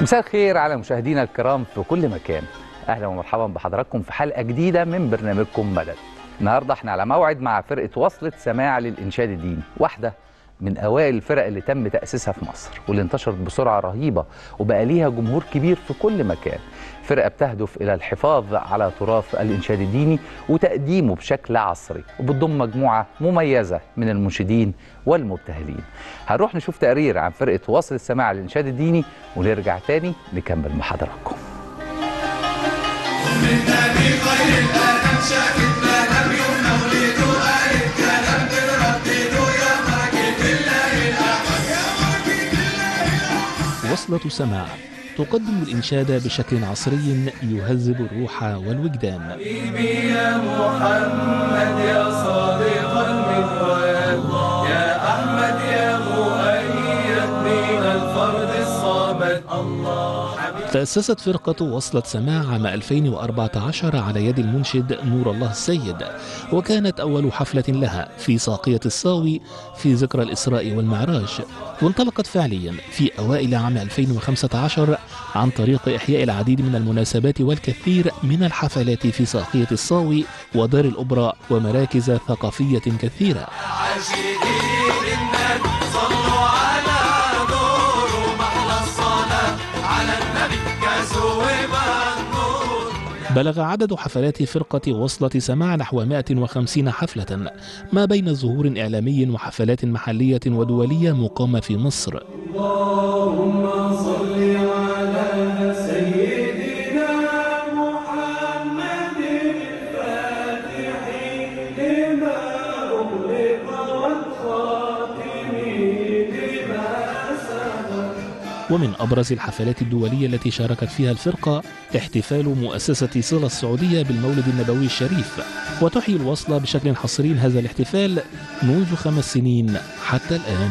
مساء الخير على مشاهدينا الكرام في كل مكان اهلا ومرحبا بحضراتكم في حلقه جديده من برنامجكم مدد النهارده احنا على موعد مع فرقه وصلة سماع للانشاد الديني واحده من اوائل الفرق اللي تم تاسيسها في مصر واللي انتشرت بسرعه رهيبه وبقى ليها جمهور كبير في كل مكان فرقه بتهدف الى الحفاظ على تراث الانشاد الديني وتقديمه بشكل عصري وبتضم مجموعه مميزه من المنشدين والمبتهلين هنروح نشوف تقرير عن فرقه وصلة سماع للانشاد الديني ونرجع تاني نكمل مع حضراتكم وصلة سماع تقدم الإنشاد بشكل عصري يهذب الروح والوجدان حبيبي يا محمد يا صادق المنوال يا أحمد يا مؤيد من الفرد الصامد الله حبيبي تأسست فرقة وصلة سماع عام 2014 على يد المنشد نور الله السيد وكانت أول حفلة لها في ساقية الصاوي في ذكرى الإسراء والمعراج وانطلقت فعليا في أوائل عام 2015 عن طريق إحياء العديد من المناسبات والكثير من الحفلات في ساقية الصاوي ودار الأوبرا ومراكز ثقافية كثيرة عاشقين النبي صلوا على نور محلى الصلاة على النبي كسوب النور بلغ عدد حفلات فرقة وصلة سماع نحو 150 حفلة ما بين ظهور إعلامي وحفلات محلية ودولية مقامة في مصر اللهم صل على سيدنا محمد الفاتح لما أغلق والخاتم لما سبق ومن أبرز الحفلات الدولية التي شاركت فيها الفرقة احتفال مؤسسة صلة السعودية بالمولد النبوي الشريف وتحيي الوصلة بشكل حصري هذا الاحتفال منذ خمس سنين حتى الآن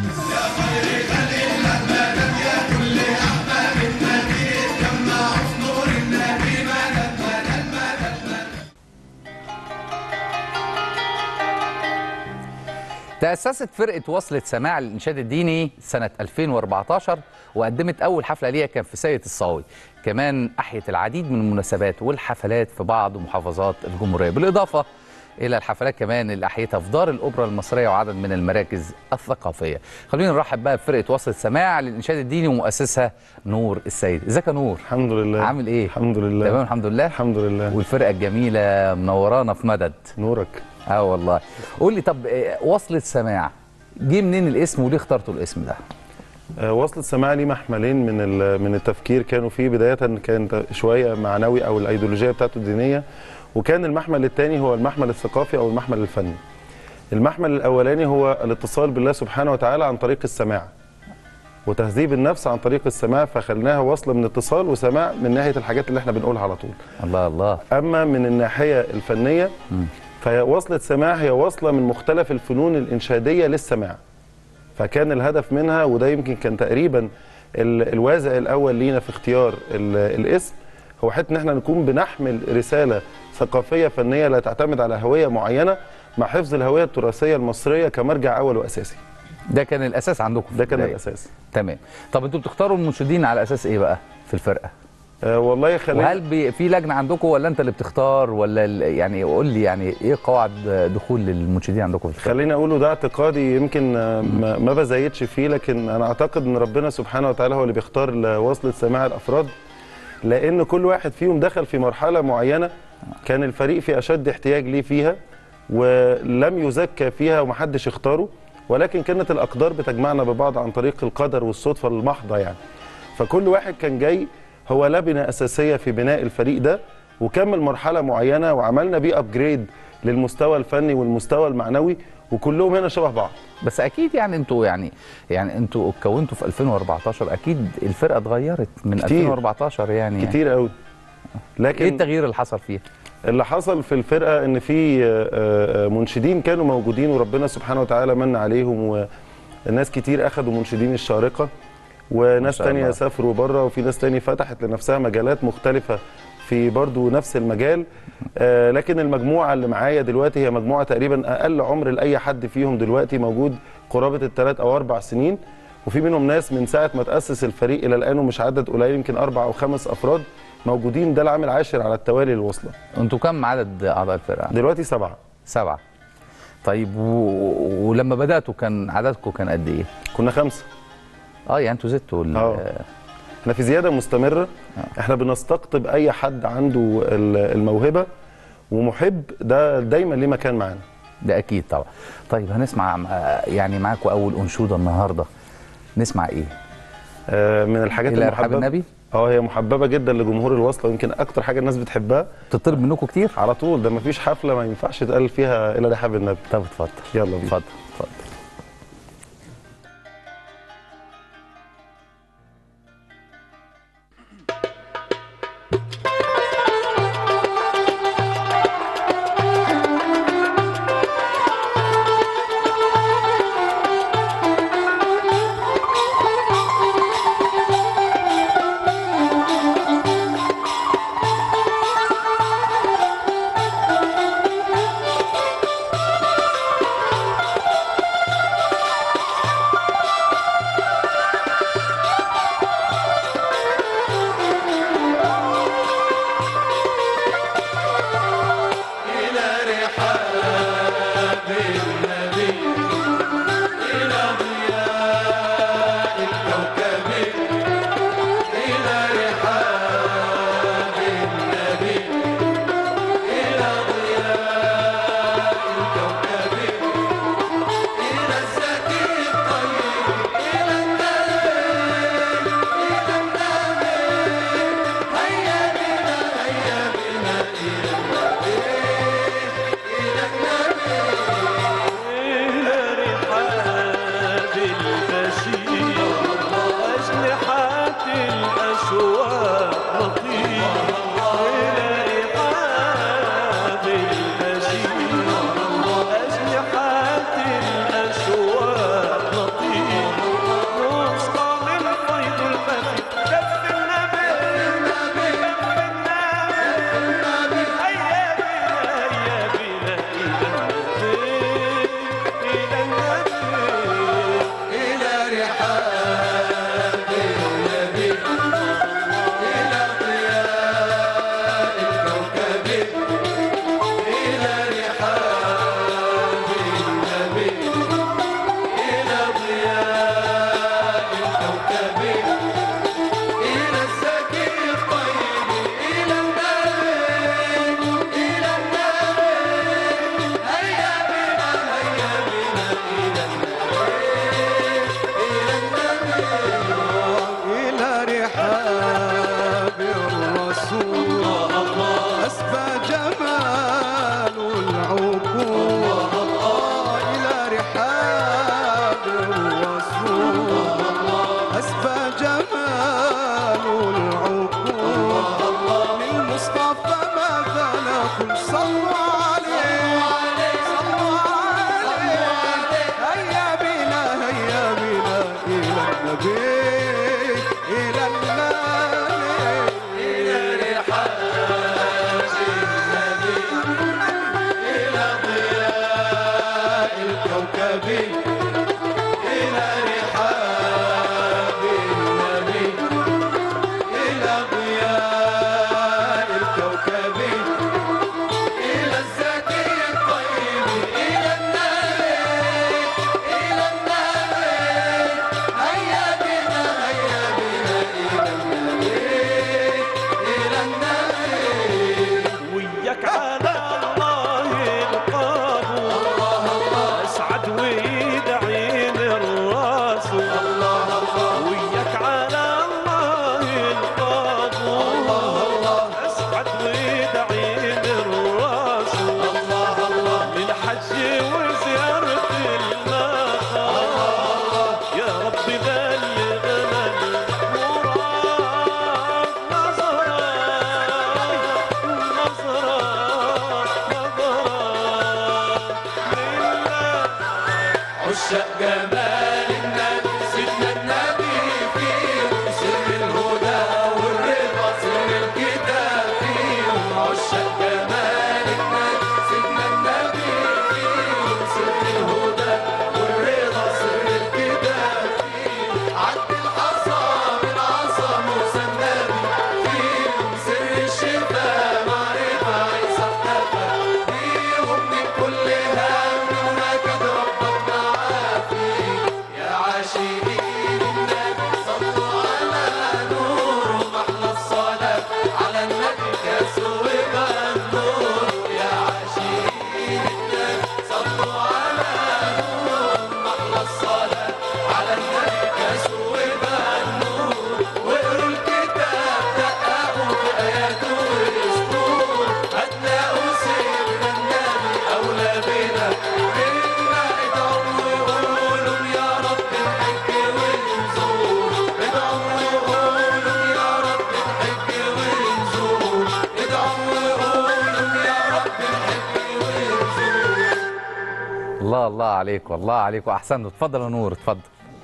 تأسست فرقة وصلة سماع للإنشاد الديني سنة 2014 وقدمت أول حفلة ليها كان في ساقية الصاوي كمان أحيت العديد من المناسبات والحفلات في بعض محافظات الجمهورية بالإضافة إلى الحفلات كمان اللي أحيتها في دار الأوبرا المصرية وعدد من المراكز الثقافية خلينا نرحب بقى بفرقة وصلة سماع للإنشاد الديني ومؤسسها نور السيد ازيك يا نور الحمد لله عامل إيه الحمد لله تمام الحمد لله الحمد لله والفرقة الجميلة منورانا في مدد نورك اه والله قول لي طب إيه، وصلة سماع جه منين الاسم وليه اخترتوا الاسم ده آه، وصلة سماع لي محملين من ال- من التفكير كانوا فيه بداية كان ت- شوية معنوي أو الأيديولوجية بتاعته الدينية وكان المحمل الثاني هو المحمل الثقافي أو المحمل الفني المحمل الأولاني هو الاتصال بالله سبحانه وتعالى عن طريق السماع وتهذيب النفس عن طريق السماع فخلناها وصلة من اتصال وسماع من ناحية الحاجات اللي احنا بنقولها على طول الله الله اما من الناحيه الفنيه فهي وصله سماع هي وصله من مختلف الفنون الانشاديه للسماع فكان الهدف منها وده يمكن كان تقريبا ال- الوازع الاول لينا في اختيار ال- الاسم هو حته ان احنا نكون بنحمل رساله ثقافيه فنيه لا تعتمد على هويه معينه مع حفظ الهويه التراثيه المصريه كمرجع اول واساسي ده كان الاساس عندكم في ده كان البداية. الاساس تمام طب انتوا بتختاروا المنشدين على اساس ايه بقى في الفرقه آه والله خلينا وهل بي في لجنه عندكم ولا انت اللي بتختار ولا ال- يعني قول لي يعني ايه قواعد دخول للمنشدين عندكم في الفرقه خليني اقوله ده اعتقادي يمكن آه، ما ما بزايدش فيه لكن انا اعتقد ان ربنا سبحانه وتعالى هو اللي بيختار ل- وصلة سماع الافراد لان كل واحد فيهم دخل في مرحله معينه كان الفريق في اشد احتياج ليه فيها ولم يزكى فيها ومحدش اختاره ولكن كانت الاقدار بتجمعنا ببعض عن طريق القدر والصدفه المحضه يعني فكل واحد كان جاي هو لبنه اساسيه في بناء الفريق ده وكمل مرحله معينه وعملنا بيه ابجريد للمستوى الفني والمستوى المعنوي وكلهم هنا شبه بعض بس اكيد يعني انتوا يعني يعني انتوا اتكونتوا في 2014 اكيد الفرقه اتغيرت من كتير. 2014 يعني كتير قوي ايه لكن التغيير اللي حصل فيها اللي حصل في الفرقه ان في آه، آه، منشدين كانوا موجودين وربنا سبحانه وتعالى من عليهم وناس كتير اخذوا منشدين الشارقه وناس شاء تانية الله. سافروا بره وفي ناس تانية فتحت لنفسها مجالات مختلفه في برضو نفس المجال آه لكن المجموعه اللي معايا دلوقتي هي مجموعه تقريبا اقل عمر لاي حد فيهم دلوقتي موجود قرابه الثلاث او اربع سنين وفي منهم ناس من ساعه ما تاسس الفريق الى الان ومش عدد قليل يمكن اربع او خمس افراد موجودين ده العام العاشر على التوالي للوصله انتوا كم عدد اعضاء الفرقه دلوقتي سبعه سبعه طيب و... ولما بداتوا كان عددكم كان قد ايه كنا خمسه اه يعني انتوا زدتوا ال... اه. احنا في زياده مستمره احنا بنستقطب اي حد عنده ال- الموهبه ومحب ده دايما ليه مكان معانا ده اكيد طبعا طيب هنسمع آه، يعني معاكم اول انشوده النهارده نسمع ايه آه، من الحاجات الى ارحاب المحببه النبي اه هي محببه جدا لجمهور الوصله ويمكن اكتر حاجه الناس بتحبها تطلب منكم كتير على طول ده مفيش حفله ما ينفعش تقال فيها الا رحاب النبي طب اتفضل يلا بينا اتفضل اتفضل عشاق جمال النبي سيدنا النبي فيهم سر الهدى والرضا سر الكتاب فيهم عشاق جمال النبي سيدنا النبي فيهم سر الهدى والرضا سر الكتاب فيهم الله الله عليك والله عليك واحسنت اتفضل يا نور اتفضل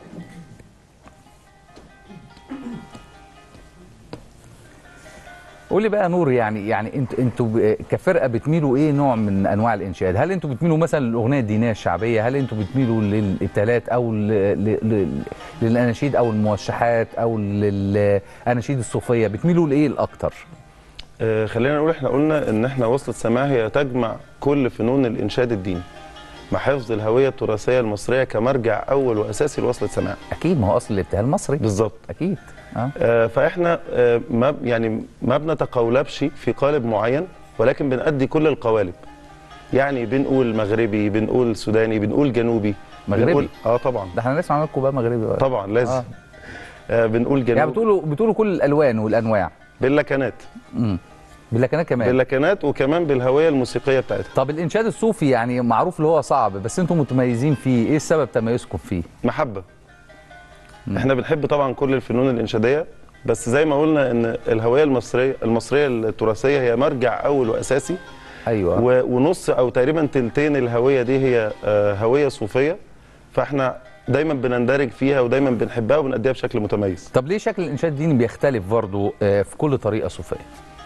قول لي بقى يا نور يعني يعني انتوا انتوا ب- كفرقه بتميلوا ايه نوع من انواع الانشاد؟ هل انتوا بتميلوا مثلا للاغنيه الدينيه الشعبيه؟ هل انتوا بتميلوا للابتالات او ل- ل- ل- للاناشيد او الموشحات او للاناشيد الصوفيه؟ بتميلوا لايه الاكتر؟ آه، خلينا نقول احنا قلنا ان احنا وصلة سماع هي تجمع كل فنون الانشاد الديني مع حفظ الهويه التراثيه المصريه كمرجع اول واساسي لوصلة سماع اكيد ما هو اصل الابتهال مصري بالظبط اكيد اه آه، فاحنا آه، ما يعني ما بنتقولبش في قالب معين ولكن بنأدي كل القوالب يعني بنقول مغربي بنقول سوداني بنقول جنوبي مغربي؟ بنقول اه طبعا ده احنا نسمع منكم بقى مغربي بقى طبعا لازم آه. آه. بنقول جنوبي يعني بتقولوا بتقولوا كل الالوان والانواع باللكنات امم باللكنات كمان باللكنات وكمان بالهويه الموسيقيه بتاعتها طب الانشاد الصوفي يعني معروف اللي هو صعب بس انتم متميزين فيه ايه السبب تميزكم فيه محبه احنا بنحب طبعا كل الفنون الانشاديه بس زي ما قلنا ان الهويه المصريه المصريه التراثيه هي مرجع اول واساسي ايوه و- ونص او تقريبا تلتين الهويه دي هي آه، هويه صوفيه فاحنا دايما بنندرج فيها ودايما بنحبها وبنأديها بشكل متميز طب ليه شكل الانشاد الديني بيختلف برضه آه، في كل طريقه صوفيه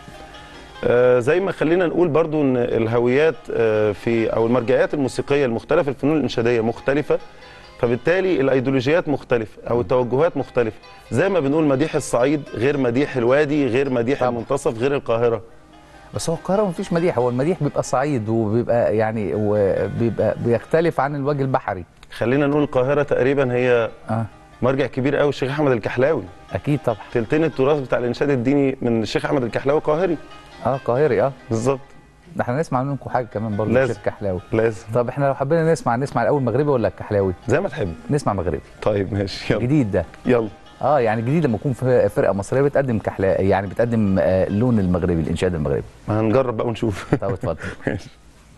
آه، زي ما خلينا نقول برضو ان الهويات آه، في او المرجعيات الموسيقيه المختلفه الفنون الانشاديه مختلفه فبالتالي الايديولوجيات مختلفه او التوجهات مختلفه زي ما بنقول مديح الصعيد غير مديح الوادي غير مديح طبعا. المنتصف غير القاهره بس هو القاهره مفيش مديح هو المديح بيبقى صعيد وبيبقى يعني وبيبقى بيختلف عن الوجه البحري خلينا نقول القاهره تقريبا هي اه مرجع كبير قوي الشيخ احمد الكحلاوي اكيد طبعا تلتين التراث بتاع الانشاد الديني من الشيخ احمد الكحلاوي قاهري اه قاهري اه بالظبط ده احنا نسمع منكم حاجه كمان برضه لازم. الشيخ كحلاوي لازم طب احنا لو حبينا نسمع نسمع الاول مغربي ولا الكحلاوي زي ما تحب نسمع مغربي طيب ماشي يلا جديد ده يلا اه يعني جديد لما يكون في فرقه مصريه بتقدم كحلا يعني بتقدم آه، اللون المغربي الانشاد المغربي ما هنجرب بقى ونشوف طب اتفضل ماشي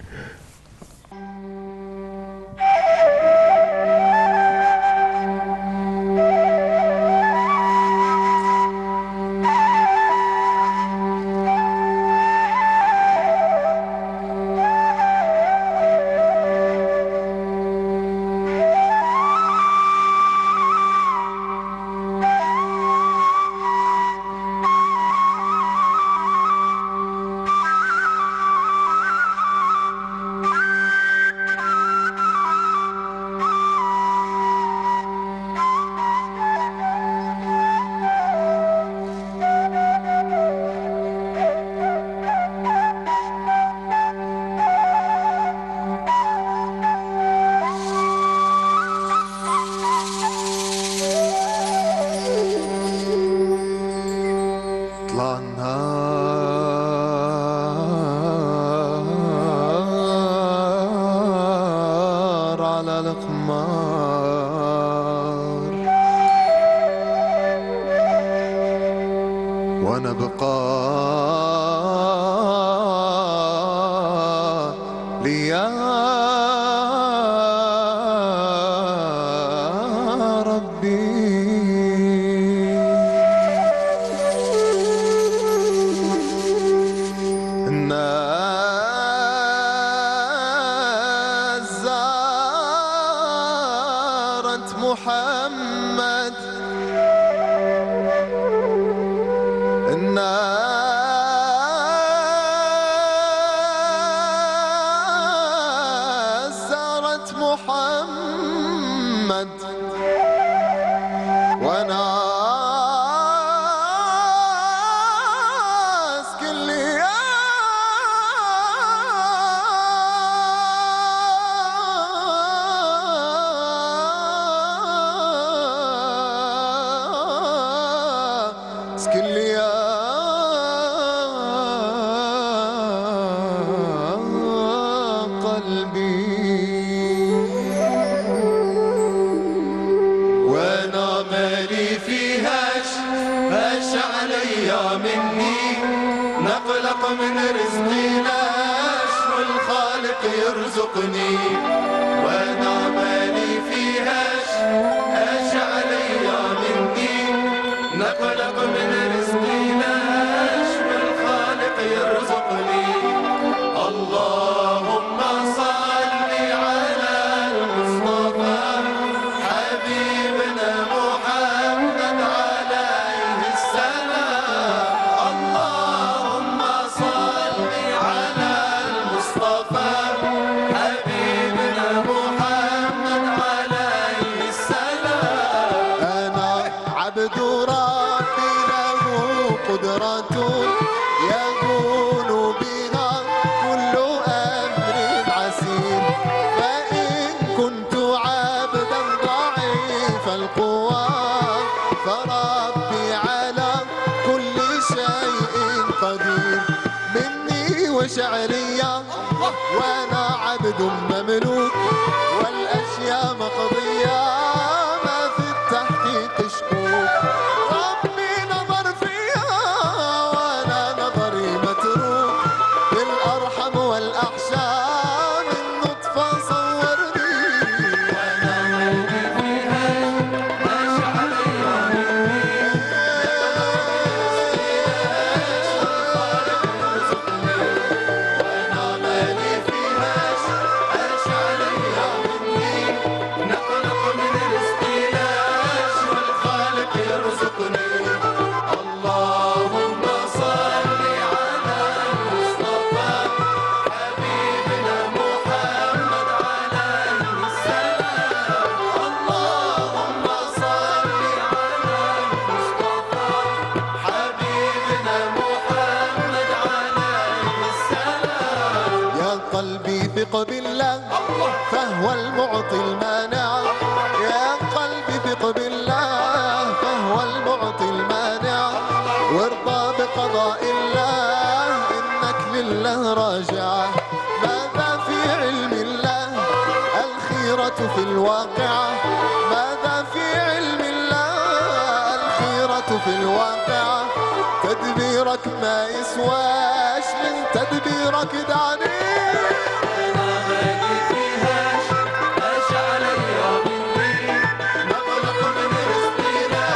طلع النهار على القمار وانا بقى ليا ربي الناس زارت محمد الناس زارت محمد وناس كل ياس كل يا قلبي وانا مالي فيهاش هاش عليا مني نقلق من رزقي لاش والخالق يرزقني وانا مالي فيهاش هاش عليا مني نقلق من رزقي لاش والخالق يرزقني اللهم صل على فربي على كل شيء قدير مني وشعرية وانا عبد مملوك والاشياء مقضية ما في التحقيق شكوك ربي نظر فيها وانا نظري متروك بالارحم والاحشام النطفة صورني اللهم صل على المصطفى حبيبنا محمد عليه السلام اللهم صل على المصطفى حبيبنا محمد عليه السلام يا قلبي ثق بالله فهو المعطي المانع يا قلبي ثق بالله فهو المعطي المانع وارضى بقضاء الله انك لله راجع ماذا في علم الله الخيرة في الواقعة ماذا في علم الله الخيرة في الواقعة تدبيرك ما يسواش من تدبيرك دعني نقلق من رزقنا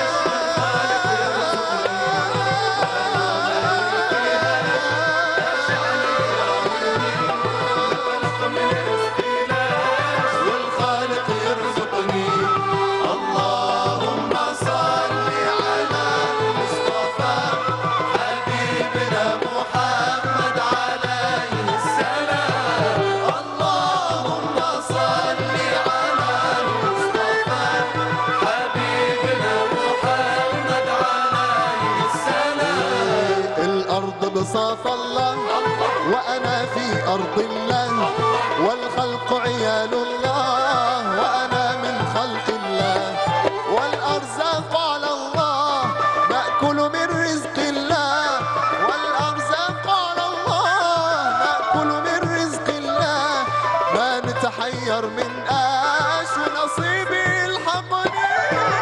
والخالق يرزقني اللهم صل على المصطفى حبيبنا محمد عليه السلام اللهم صل على المصطفى حبيبنا محمد عليه السلام الأرض بساط الله وأنا في أرض الله والخلق عيال الله وأنا من خلق الله والأرزاق على الله نأكل من رزق الله والأرزاق على الله نأكل من رزق الله ما نتحير من آش ونصيبي الحقني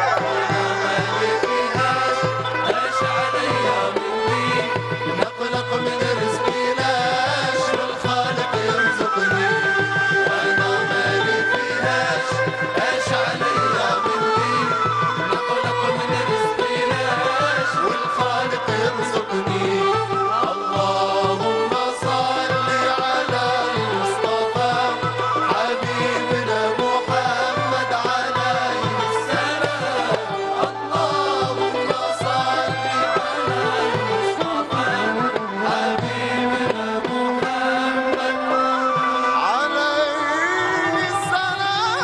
نقلق من رزقي لاش والخالق يرزقني وانا مالي فيهاش ايش عليا مني نقلق من رزقي لاش والخالق يرزقني اللهم صل على المصطفى حبيبنا محمد عليه السلام اللهم صل على المصطفى حبيبنا محمد عليه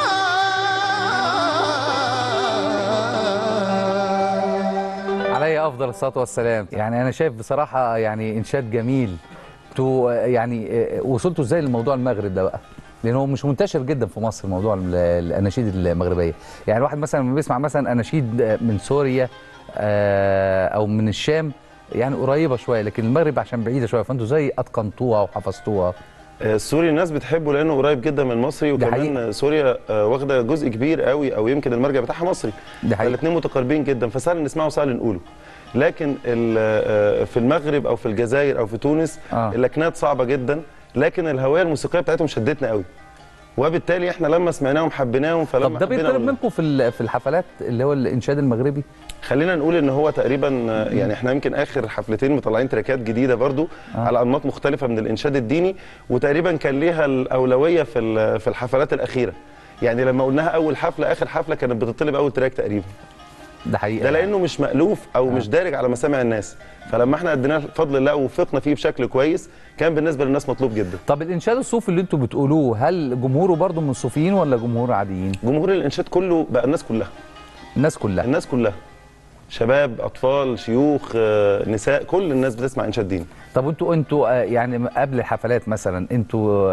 السلام عليه افضل الصلاه والسلام يعني انا شايف بصراحه يعني انشاد جميل انتوا يعني آه، وصلتوا ازاي لموضوع المغرب ده بقى لان هو مش منتشر جدا في مصر موضوع ال- الاناشيد المغربيه يعني الواحد مثلا لما بيسمع مثلا اناشيد من سوريا آه، او من الشام يعني قريبه شويه لكن المغرب عشان بعيده شويه فانتوا ازاي اتقنتوها وحفظتوها السوري الناس بتحبه لانه قريب جدا من المصري ده وكمان حقيقي. سوريا آه، واخده جزء كبير قوي او يمكن المرجع بتاعها مصري ده حقيقي الاثنين متقاربين جدا فسهل نسمعه وسهل نقوله لكن ال- آه، في المغرب او في الجزائر او في تونس آه. اللكنات صعبه جدا لكن الهويه الموسيقيه بتاعتهم شدتنا قوي وبالتالي احنا لما سمعناهم حبيناهم فلما طب ده حبينا بيطلب أقول- منكم في ال- في الحفلات اللي هو الانشاد المغربي خلينا نقول ان هو تقريبا آه، يعني احنا يمكن اخر حفلتين مطلعين تراكات جديده برضو آه. على انماط مختلفه من الانشاد الديني وتقريبا كان ليها الاولويه في ال- في الحفلات الاخيره يعني لما قلناها اول حفله اخر حفله كانت بتطلب اول تراك تقريبا ده حقيقي ده لانه مش مالوف او آه. مش دارج على مسامع الناس فلما احنا اديناه بفضل الله ووفقنا فيه بشكل كويس كان بالنسبه للناس مطلوب جدا طب الانشاد الصوفي اللي انتوا بتقولوه هل جمهوره برضو من صوفيين ولا جمهور عاديين جمهور الانشاد كله بقى الناس كلها الناس كلها الناس كلها شباب اطفال شيوخ آه، نساء كل الناس بتسمع انشاد ديني طب انتوا انتوا آه، يعني قبل الحفلات مثلا انتوا آه،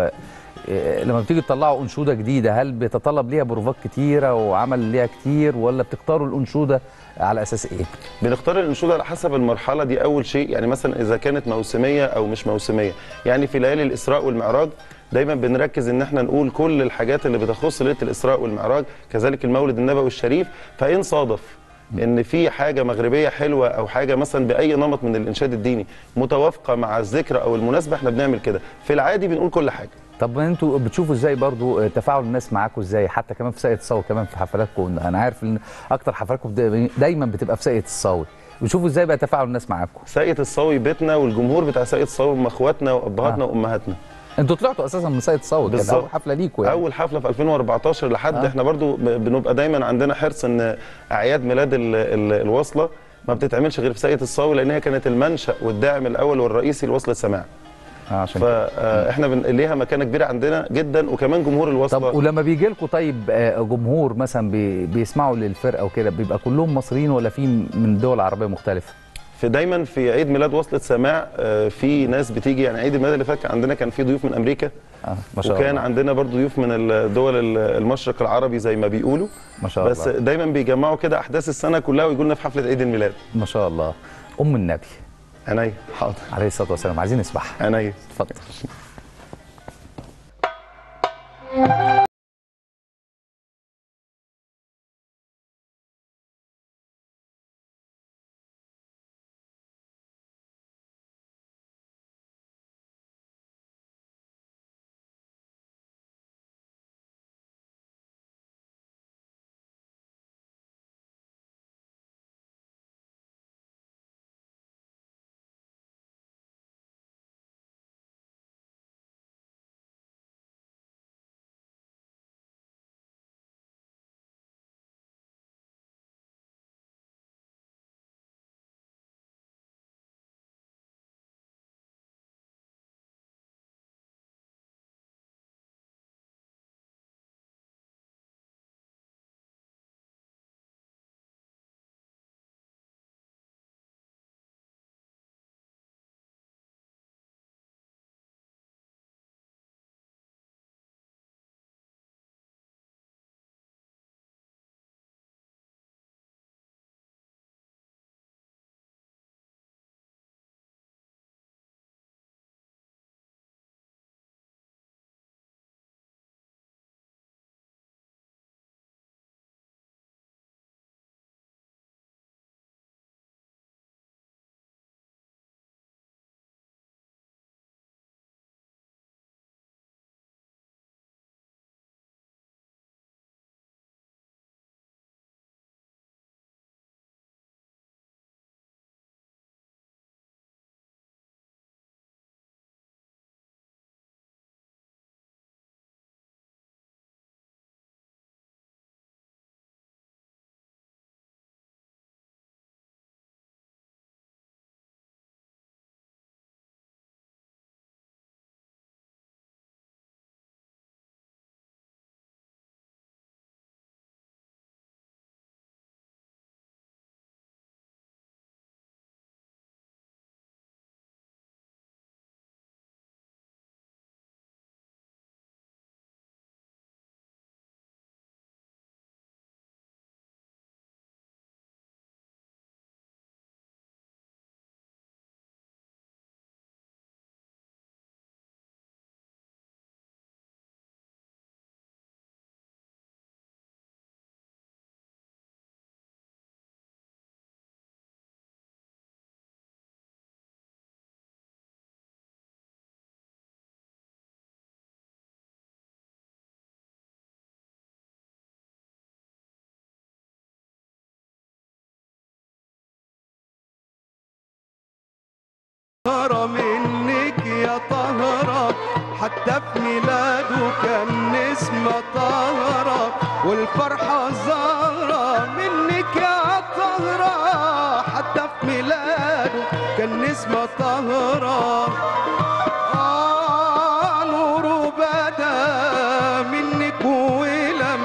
إيه، لما بتيجي تطلعوا انشوده جديده هل بيتطلب ليها بروفات كتيره وعمل ليها كتير ولا بتختاروا الانشوده على اساس ايه؟ بنختار الانشوده على حسب المرحله دي اول شيء يعني مثلا اذا كانت موسميه او مش موسميه يعني في ليالي الاسراء والمعراج دايما بنركز ان احنا نقول كل الحاجات اللي بتخص ليله الاسراء والمعراج كذلك المولد النبوي الشريف فان صادف ان في حاجه مغربيه حلوه او حاجه مثلا باي نمط من الانشاد الديني متوافقه مع الذكرى او المناسبه احنا بنعمل كده في العادي بنقول كل حاجه طب انتوا بتشوفوا ازاي برضو آه، تفاعل الناس معاكم ازاي حتى كمان في ساقية الصاوي كمان في حفلاتكم انا عارف ان اكتر حفلاتكم دا- دايما بتبقى في ساقية الصاوي بتشوفوا ازاي بقى تفاعل الناس معاكم ساقية الصاوي بيتنا والجمهور بتاع ساقية الصاوي هم اخواتنا وابهاتنا آه. وامهاتنا انتوا طلعتوا اساسا من ساقية الصاوي كانت بالظبط. اول حفله ليكم يعني اول حفله في 2014 لحد آه. آه. احنا برضو ب- بنبقى دايما عندنا حرص ان اعياد ميلاد ال ال الوصله ما بتتعملش غير في ساقية الصاوي لان هي كانت المنشا والداعم الاول والرئيسي لوصله السماع آه، عشان كده. فاحنا ليها مكانه كبيره عندنا جدا وكمان جمهور طب الوصله ولما بيجي لكم طيب آه، جمهور مثلا بي بيسمعوا للفرقه وكده بيبقى كلهم مصريين ولا في من دول عربيه مختلفه؟ في دايما في عيد ميلاد وصله سماع آه، في ناس بتيجي يعني عيد الميلاد اللي فات كان عندنا كان في ضيوف من امريكا آه ما شاء وكان الله عندنا برضو ضيوف من الدول ال- المشرق العربي زي ما بيقولوا ما شاء بس الله دايما بيجمعوا كده احداث السنه كلها ويجوا لنا في حفله عيد الميلاد ما شاء الله ام النبي عينيا حاضر عليه الصلاه والسلام عايزين نسمعها عينيا اتفضل طهرة منك يا طهرة حتى في ميلاده كان نسمة طهرة والفرحة زهرة منك يا طهرة حتى في ميلاده كان نسمة طهرة آه نوره بدا منك ولم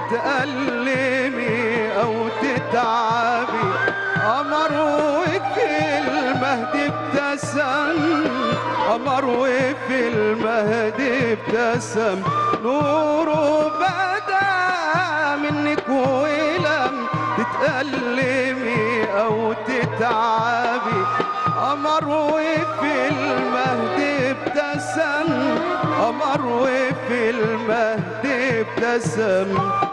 تتألمي أو تتعبي قمر في المهد ابتسم قمر وفي المهدي ابتسم نوره بدا منك ولم تتألمي أو تتعبي قمر وفي المهدي ابتسم قمر وفي المهدي ابتسم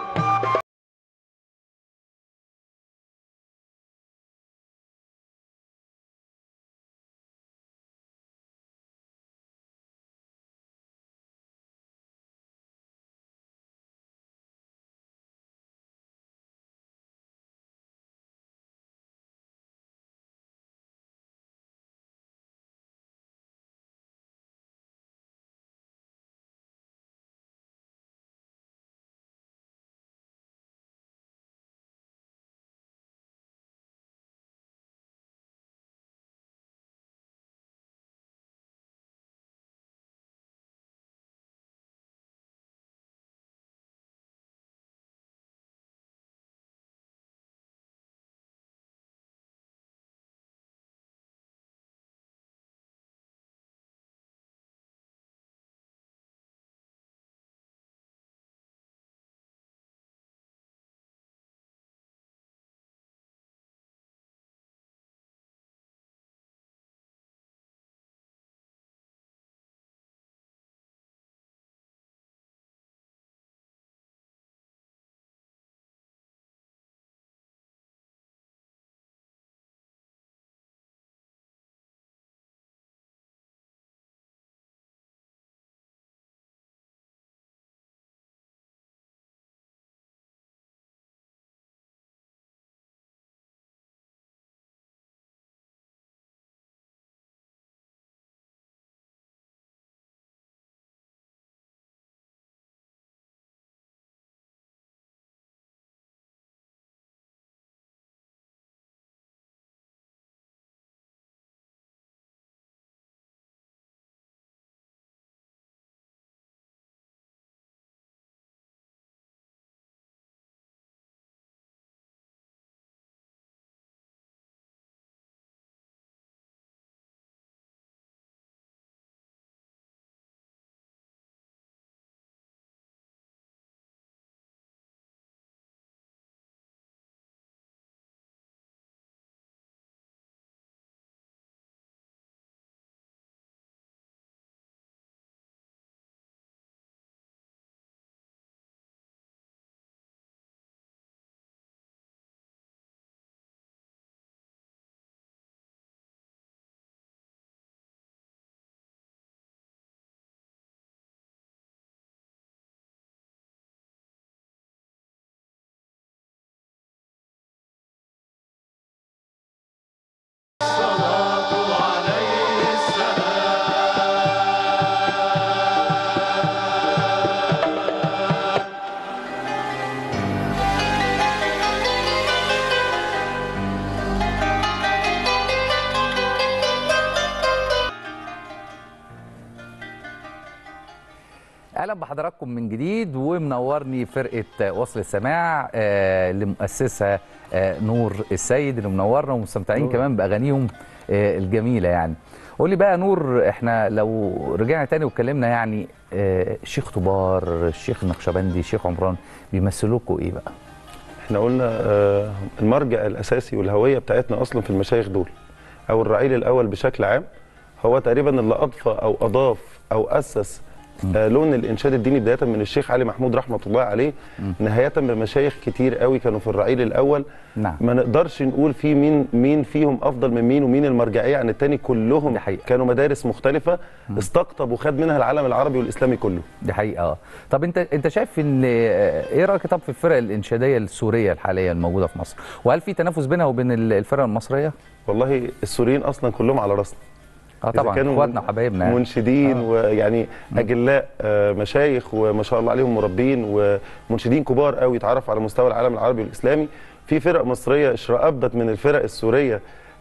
اهلا بحضراتكم من جديد ومنورني فرقه وصل السماع آه، اللي مؤسسها آه، نور السيد اللي منورنا ومستمتعين نور. كمان باغانيهم آه، الجميله يعني قول لي بقى نور احنا لو رجعنا تاني واتكلمنا يعني آه، الشيخ طبار الشيخ النقشبندي الشيخ عمران بيمثلوكوا ايه بقى احنا قلنا آه، المرجع الاساسي والهويه بتاعتنا اصلا في المشايخ دول او الرعيل الاول بشكل عام هو تقريبا اللي اضفى او اضاف او اسس آه، لون الانشاد الديني بدايه من الشيخ علي محمود رحمه الله عليه نهايه بمشايخ كتير قوي كانوا في الرعيل الاول نعم. ما نقدرش نقول في مين مين فيهم افضل من مين ومين المرجعيه عن التاني كلهم دي حقيقة. كانوا مدارس مختلفه استقطب وخد منها العالم العربي والاسلامي كله دي حقيقه اه طب انت انت شايف ان آه، ايه رايك طب في الفرق الانشاديه السوريه الحاليه الموجوده في مصر وهل في تنافس بينها وبين ال- الفرق المصريه والله السوريين اصلا كلهم على راسنا اه إذا طبعا كانوا اخواتنا وحبايبنا يعني. منشدين ويعني اجلاء آه، مشايخ وما شاء الله عليهم مربين ومنشدين كبار قوي يتعرفوا على مستوى العالم العربي والاسلامي في فرق مصريه اشرأبت من الفرق السوريه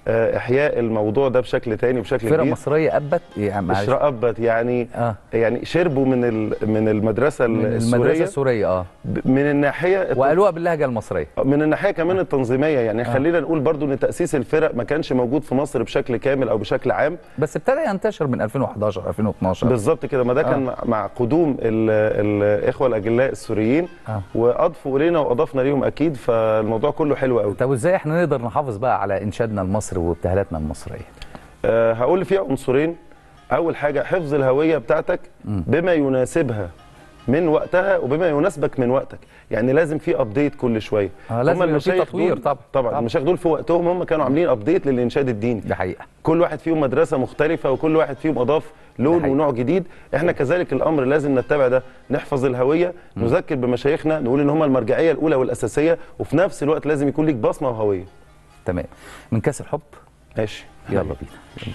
آه، احياء الموضوع ده بشكل تاني بشكل فرق كبير مصريه ابت يعني معلش. اشراق ابت يعني اه يعني شربوا من ال- من المدرسه من المدرسه السوريه السوريه اه ب- من الناحيه وقالوها باللهجه المصريه من الناحيه كمان التنظيميه يعني خلينا نقول برضو ان تاسيس الفرق ما كانش موجود في مصر بشكل كامل او بشكل عام بس ابتدى ينتشر من 2011 2012 بالظبط كده ما ده كان مع- مع قدوم ال- الاخوه الاجلاء السوريين آه. واضفوا الينا واضفنا ليهم اكيد فالموضوع كله حلو قوي طب وازاي احنا نقدر نحافظ بقى على انشادنا المصري وابتهالاتنا المصريه أه هقول فيها عنصرين اول حاجه حفظ الهويه بتاعتك بما يناسبها من وقتها وبما يناسبك من وقتك يعني لازم في ابديت كل شويه آه، لازم هما يبقى في المشايخ تطوير دول- طبعا. طبعا طبعا. المشايخ دول في وقتهم هم كانوا عاملين ابديت للانشاد الديني دي حقيقه كل واحد فيهم مدرسه مختلفه وكل واحد فيهم اضاف لون حقيقي. ونوع جديد احنا كذلك الامر لازم نتبع ده نحفظ الهويه نذكر بمشايخنا نقول ان هم المرجعيه الاولى والاساسيه وفي نفس الوقت لازم يكون ليك بصمه وهويه تمام من كاس الحب ماشي يلا بينا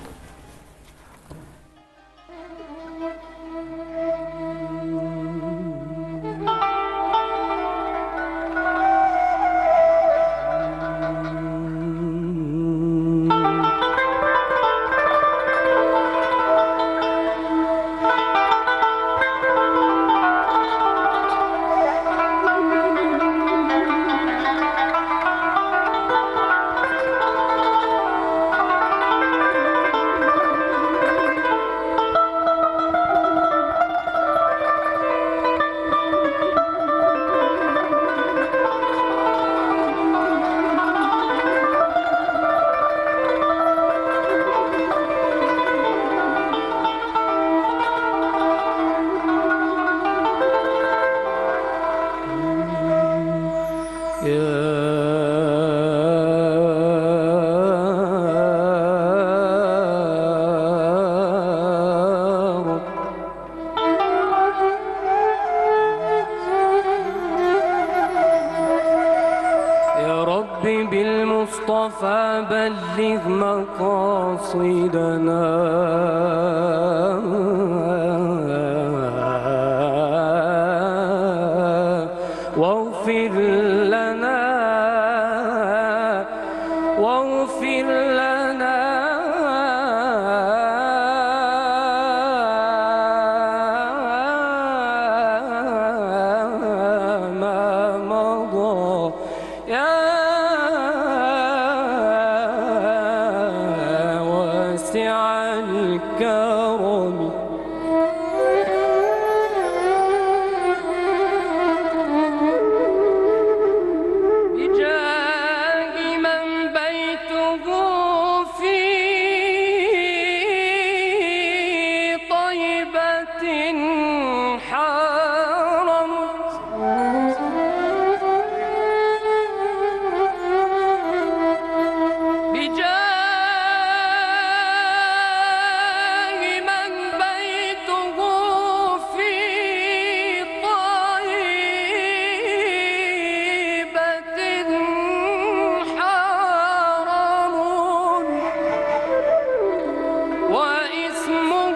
يا ربي بالمصطفى بلغ مقاصدنا واغفر لنا واغفر لنا ما مضى يا واسع الكرم بجاه من بيته في طيبة حرم بجاه من بيته في طيبة حرم واسمه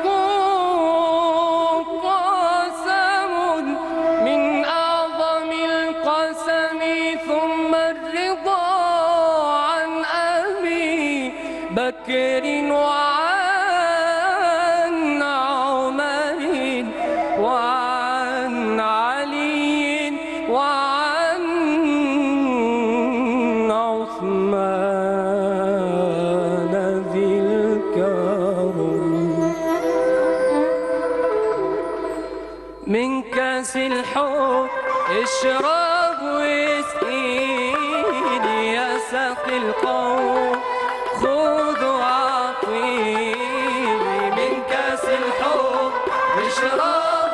قسم من أعظم القسم ثم الرضا عن أبي بكر وعن عمر وعن علي وعن عثمان ذي الكرم من كاس الحب اشرب واسقيني يا ساقي القوم خذ واعطيني من كاس الحب اشرب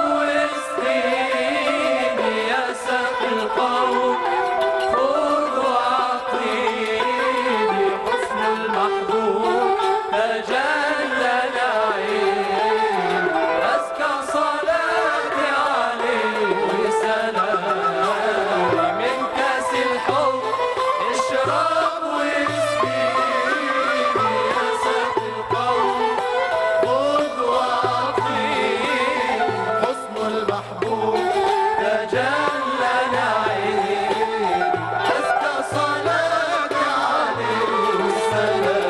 واسقيني يا ساقي القوم خذ واعطيني حسن المحبوب تجلى العين أزكى صلاتي عليه وسلامي من كاس الحب اشرب واسقيني يا ساقي القوم خذ واعطيني حسن المحبوب تجلى العين أزكى صلاتي عليه والسلام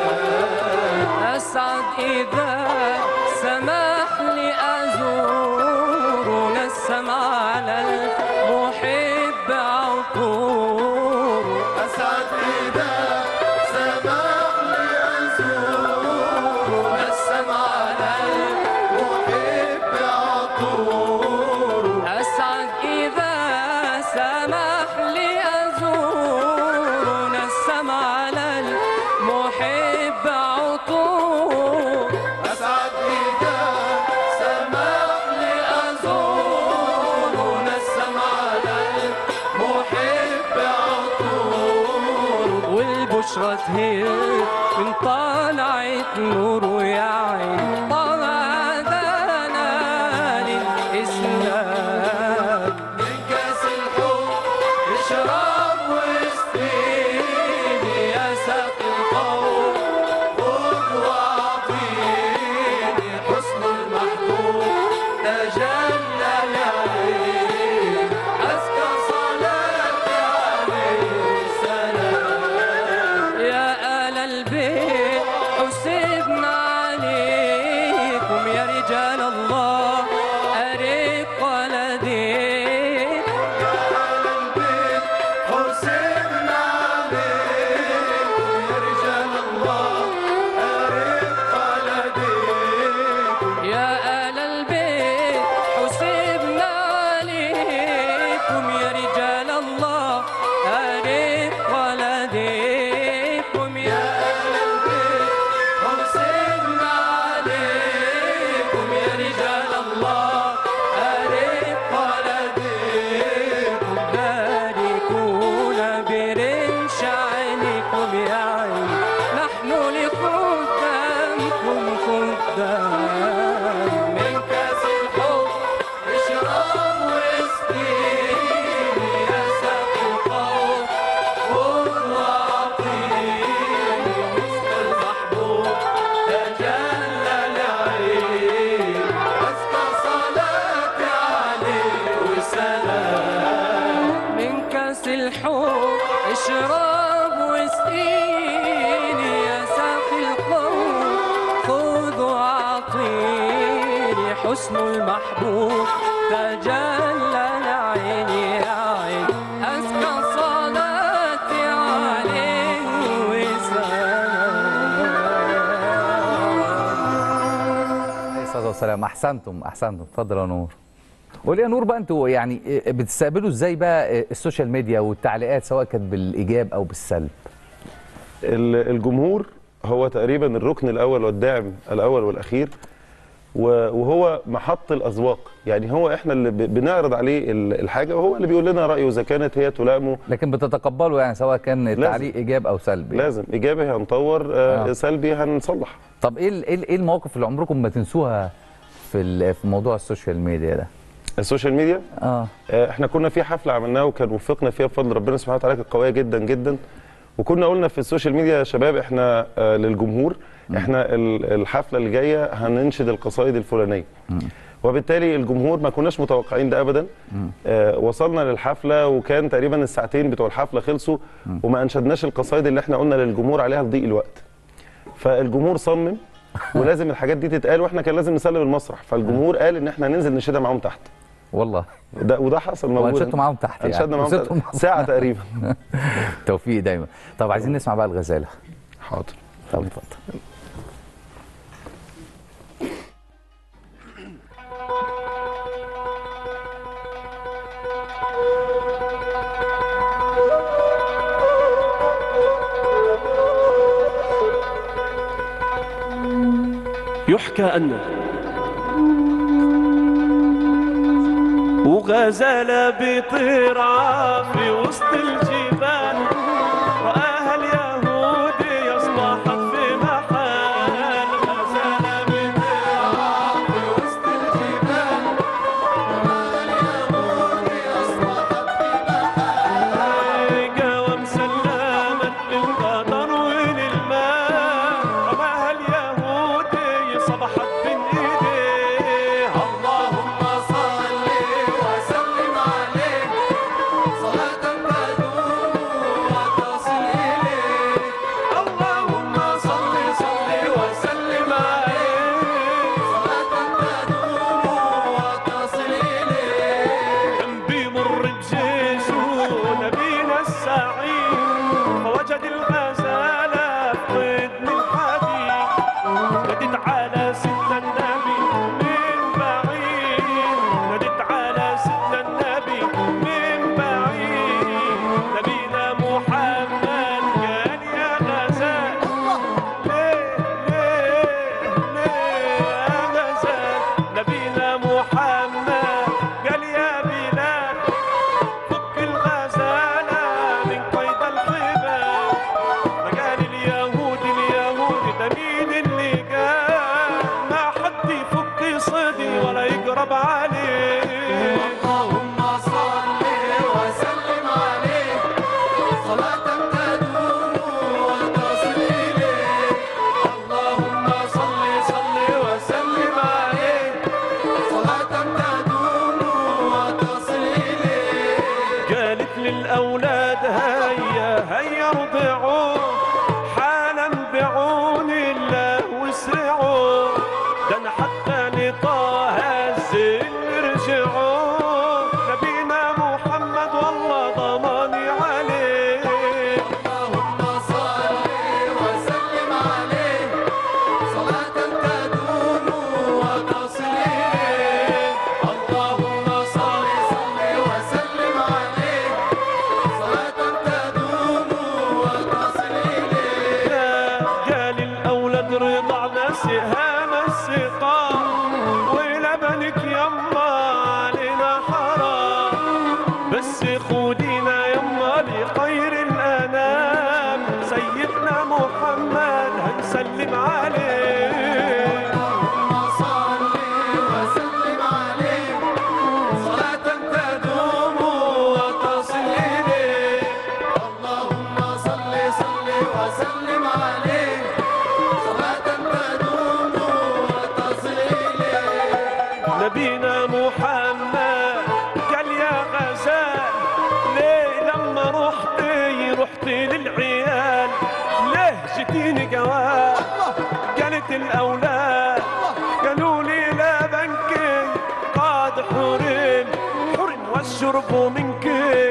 على المحب عطور أسعد إذا سمح لي أزور نسم على محب عطور أسعد إذا سمح لي أزور نسم على المحب عطور أسعد إذا سمح لي أزور نسم على المحب عطور والبشرى تهل من طلعت نور يا عين طلع دانا للإسلام من كاس الحب اشرب واسقيني يا ساقي القوم خذ واعطيني حسن المحبوب تجلى العين أزكى صلاتي عليه السلام يا آل البيت حسبنا عليكم يا رجال الله أريق ولديك البيت حسبنا عليكم يا رجال الله أرق لديكم يا آل البيت حسبنا عليكم يا رجال الله أريق ولديكم يا أهل البيت حسبنا عليكم يا رجال الله أرق لديكم باركون برمش عينكم يا عين نحن لخدامكم خدام من كاس الحب اشرب واسقيني يا ساقي القوم خذ واعطيني حسن المحبوب تجلى العين أزكى صلاتي عليه وسلام من كاس الحب اشرب واسقيني يا ساقي القوم خذ واعطيني حسن المحبوب تجلى العين يا عين أزكى صلاتي عليه وسلام عليه الصلاه والسلام احسنتم احسنتم اتفضل يا نور قول يا نور بقى انتوا يعني بتستقبلوا ازاي بقى السوشيال ميديا والتعليقات سواء كانت بالايجاب او بالسلب ال- الجمهور هو تقريبا الركن الاول والداعم الاول والاخير و- وهو محط الاذواق يعني هو احنا اللي ب- بنعرض عليه ال- الحاجه وهو اللي بيقول لنا رايه اذا كانت هي تلائمه لكن بتتقبلوا يعني سواء كان التعليق ايجاب او سلبي يعني. لازم ايجابي هنطور آه آه. سلبي هنصلح طب ايه ال- ايه ال- ايه المواقف اللي عمركم ما تنسوها في ال- في موضوع السوشيال ميديا ده السوشيال ميديا اه آه، احنا كنا في حفله عملناها وكان وفقنا فيها بفضل ربنا سبحانه وتعالى كانت قويه جدا جدا وكنا قلنا في السوشيال ميديا يا شباب احنا آه، للجمهور احنا ال- الحفله اللي جايه هننشد القصائد الفلانيه وبالتالي الجمهور ما كناش متوقعين ده ابدا آه وصلنا للحفله وكان تقريبا الساعتين بتوع الحفله خلصوا وما انشدناش القصائد اللي احنا قلنا للجمهور عليها لضيق الوقت فالجمهور صمم ولازم الحاجات دي تتقال واحنا كان لازم نسلم المسرح فالجمهور قال ان احنا ننزل نشيدها معاهم تحت والله ده وده حصل موجود وانشدتوا معاهم تحت يعني انشدنا معاهم وصلتوا تحت. معاهم. ساعه تقريبا توفيق دايما طب عايزين نسمع بقى الغزاله حاضر طب اتفضل يحكى أن وغزالة بيطير في وسط الجبال رآها اليهود يصبحت في محل غزالة بيطير في وسط الجبال قوم سلاما للقدر وللماء رماها اليهودي صبحت بين ايديه اللهم صل وسلم عليه صلاة تدوم بس خودينا يما لخير الانام سيدنا محمد هنسلم عليه صل وسلم عليه صلاة تدوم وتصل إليه اللهم صل صل وسلم عليه صلاة تدوم وتصل إليه نبينا محمد قال يا غزال ليه لما رحتي رحتي للعيال ليه جيتيني قوال قالت الاولاد قالوا لي لا بنكي قاد حرم حرم والشرب منك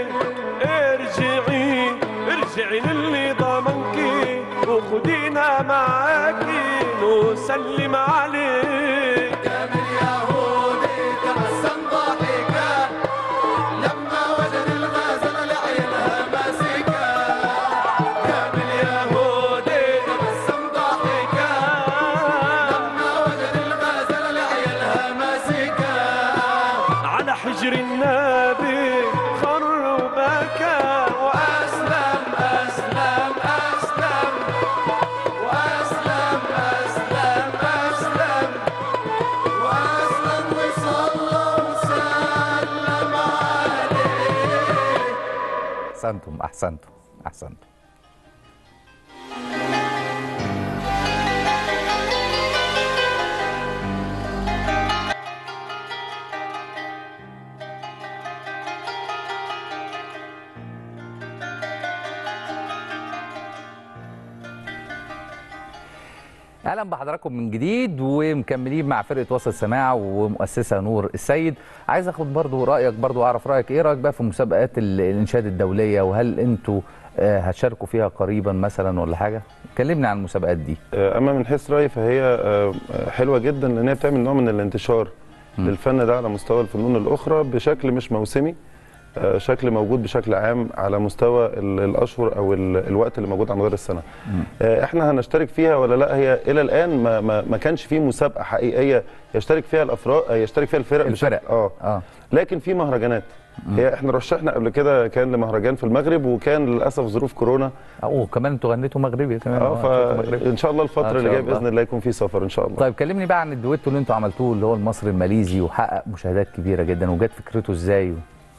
ارجعي ارجعي للي ضمنك وخدينا معاكي نسلم عليك كامل يهودي تبسم ضاحكا لما وجد الغزل لعينها ماسكا كامل يهودي تبسم ضاحكا لما وجد الغزل لعينها ماسكا على حجر النبي خر وبكى وأسلم أسلم أسلم وأسلم أسلم أسلم وأسلم وصلى وسلم عليه احسنتم احسنتم احسنتم اهلا بحضراتكم من جديد ومكملين مع فرقه وسط سماع ومؤسسه نور السيد عايز اخد برضو رايك برضو اعرف رايك ايه رايك بقى في مسابقات ال- الانشاد الدوليه وهل انتوا آه، هتشاركوا فيها قريبا مثلا ولا حاجه كلمني عن المسابقات دي اما من حيث رايي فهي آه، حلوه جدا لان هي بتعمل نوع من الانتشار للفن ده على مستوى الفنون الاخرى بشكل مش موسمي آه، شكل موجود بشكل عام على مستوى ال- الاشهر او ال- الوقت اللي موجود على مدار السنه آه، احنا هنشترك فيها ولا لا هي الى الان ما ما, ما كانش في مسابقه حقيقيه يشترك فيها الافراد يشترك فيها الفرق الفرق. بشكل اه اه لكن في مهرجانات هي احنا رشحنا قبل كده كان لمهرجان في المغرب وكان للاسف ظروف كورونا او كمان انتوا غنيتوا مغربي كمان اه شفتوا مغربي. فان شاء الله الفتره آه، إن اللي شاء جايه الله. باذن الله يكون في سفر ان شاء الله طيب كلمني بقى عن الدويتو اللي انتوا عملتوه اللي هو المصري الماليزي وحقق مشاهدات كبيره جدا وجت فكرته ازاي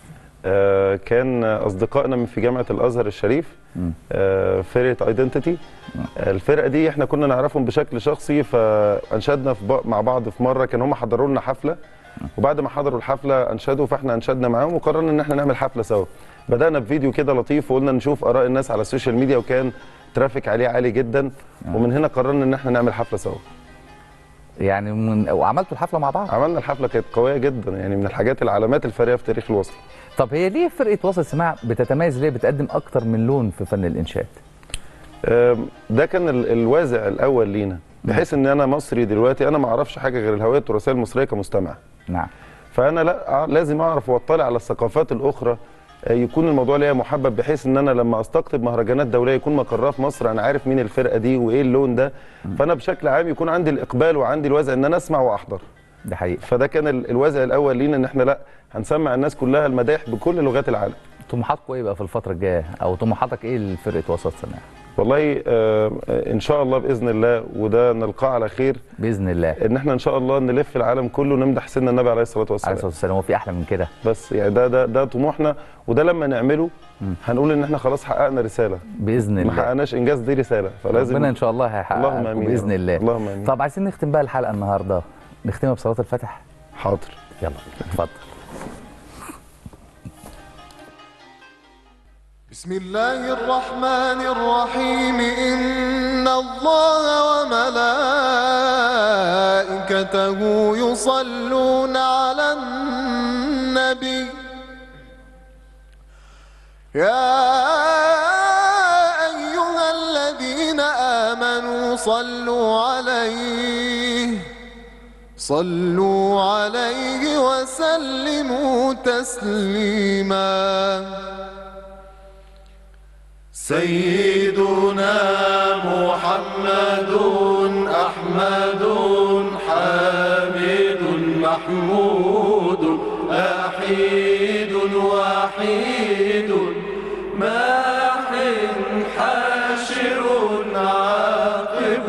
آه، كان اصدقائنا من في جامعه الازهر الشريف آه، فرقه ايدنتيتي الفرقه دي احنا كنا نعرفهم بشكل شخصي فانشدنا في بق- مع بعض في مره كان هم حضروا لنا حفله وبعد ما حضروا الحفله انشدوا فاحنا انشدنا معاهم وقررنا ان احنا نعمل حفله سوا بدانا بفيديو كده لطيف وقلنا نشوف اراء الناس على السوشيال ميديا وكان ترافيك عليه عالي جدا ومن هنا قررنا ان احنا نعمل حفله سوا يعني من وعملتوا الحفله مع بعض عملنا الحفله كانت قويه جدا يعني من الحاجات العلامات الفارقه في تاريخ الوصل طب هي ليه فرقه وسط سماع بتتميز ليه بتقدم اكتر من لون في فن الانشاد آم، ده كان ال- الوازع الاول لينا بحيث ان انا مصري دلوقتي انا ما اعرفش حاجه غير الهويه التراثيه المصريه كمستمع نعم فانا لا أع- لازم اعرف واطلع على الثقافات الاخرى آه، يكون الموضوع ليا محبب بحيث ان انا لما استقطب مهرجانات دوليه يكون مقرها في مصر انا عارف مين الفرقه دي وايه اللون ده فانا بشكل عام يكون عندي الاقبال وعندي الوازع ان انا اسمع واحضر ده حقيقي فده كان ال- الوازع الاول لينا ان احنا لا هنسمع الناس كلها المداح بكل لغات العالم طموحاتكم ايه بقى في الفتره الجايه او طموحاتك ايه لفرقه وسط سماع والله آه، آه، ان شاء الله باذن الله وده نلقاه على خير باذن الله ان احنا ان شاء الله نلف العالم كله نمدح سيدنا النبي عليه الصلاه عليه والسلام الصلاه والسلام هو في احلى من كده بس يعني ده ده ده طموحنا وده لما نعمله هنقول ان احنا خلاص حققنا رساله باذن ما الله حققناش انجاز دي رساله فلازم ربنا ان شاء الله هيحقق اللهم امين يا باذن رب. الله اللهم امين طب عايزين نختم بقى الحلقه النهارده نختمها بصلاه الفتح حاضر يلا اتفضل بسم الله الرحمن الرحيم إن الله وملائكته يصلون على النبي يا أيها الذين آمنوا صلوا عليه صلوا عليه وسلموا تسليما سيدنا محمد أحمد حامد محمود أحيي سيد وحيد ماح حاشر عاقب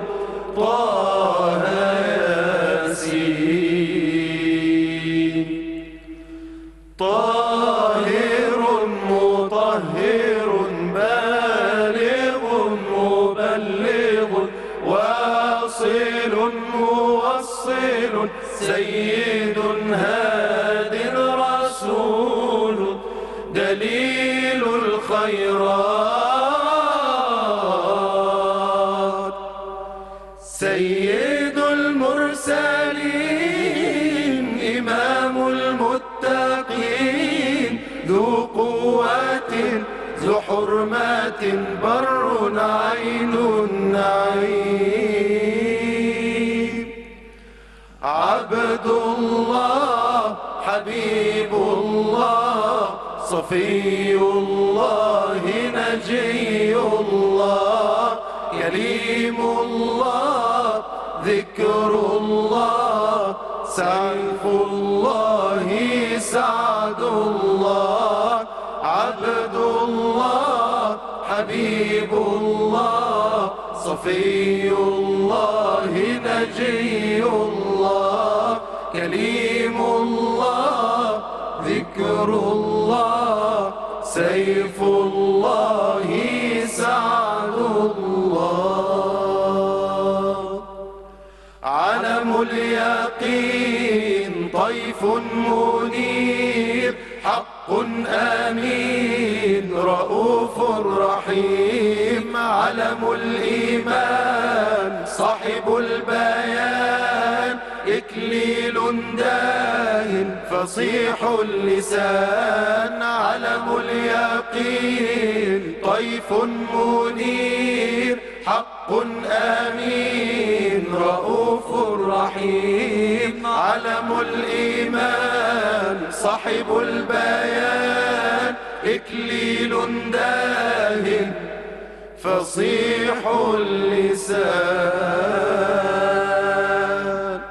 طه ياسين طاهر مطهر بالغ مبلغ واصل موصل سيد هاد رسول دليل الخيرات سيد المرسلين إمام المتقين ذو قوة ذو حرمات بر عين النعيم عبد الله حبيب الله صفي الله نجي الله كليم الله ذكر الله سيف الله سعد الله عبد الله حبيب الله صفي الله نجي الله كليم الله ذكر الله سيف الله سعد الله علم اليقين طيف منير حق امين رؤوف رحيم علم الايمان صاحب البيان اكليل داهن فصيح اللسان علم اليقين طيف منير حق امين رؤوف رحيم علم الايمان صاحب البيان اكليل داهن فصيح اللسان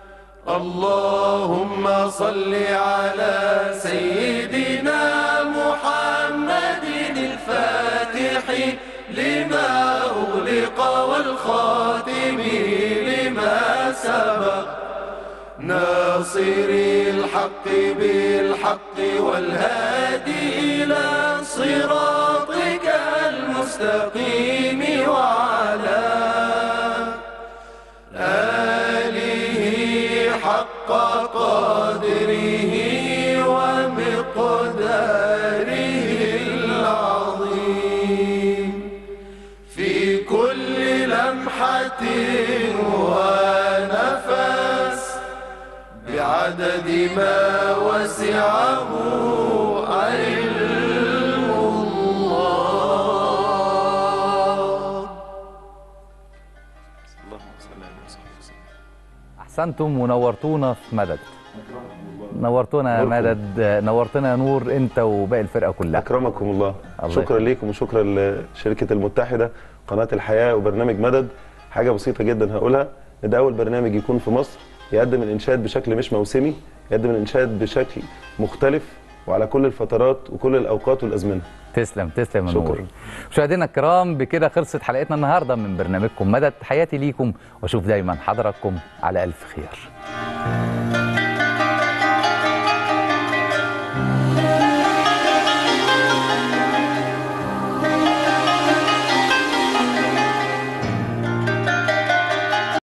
اللهم صل على سيدنا محمد الفاتح لما أغلق والخاتم لما سبق ناصر الحق بالحق والهادي إلى صراطك المستقيم وعلى آله حق قدره ومقداره العظيم في كل لمحة ونفس بعدد ما وسعه علم الله احسنتم ونورتونا في مدد نورتونا يا مدد نورتنا يا نور انت وباقي الفرقه كلها اكرمكم الله, الله شكرا ليكم وشكرا لشركه المتحده قناه الحياه وبرنامج مدد حاجه بسيطه جدا هقولها إن ده اول برنامج يكون في مصر يقدم الانشاد بشكل مش موسمي يقدم الانشاد بشكل مختلف وعلى كل الفترات وكل الاوقات والازمنه تسلم تسلم يا شكراً. نور مشاهدينا الكرام بكده خلصت حلقتنا النهارده من برنامجكم مدد حياتي ليكم واشوف دايما حضراتكم على الف خير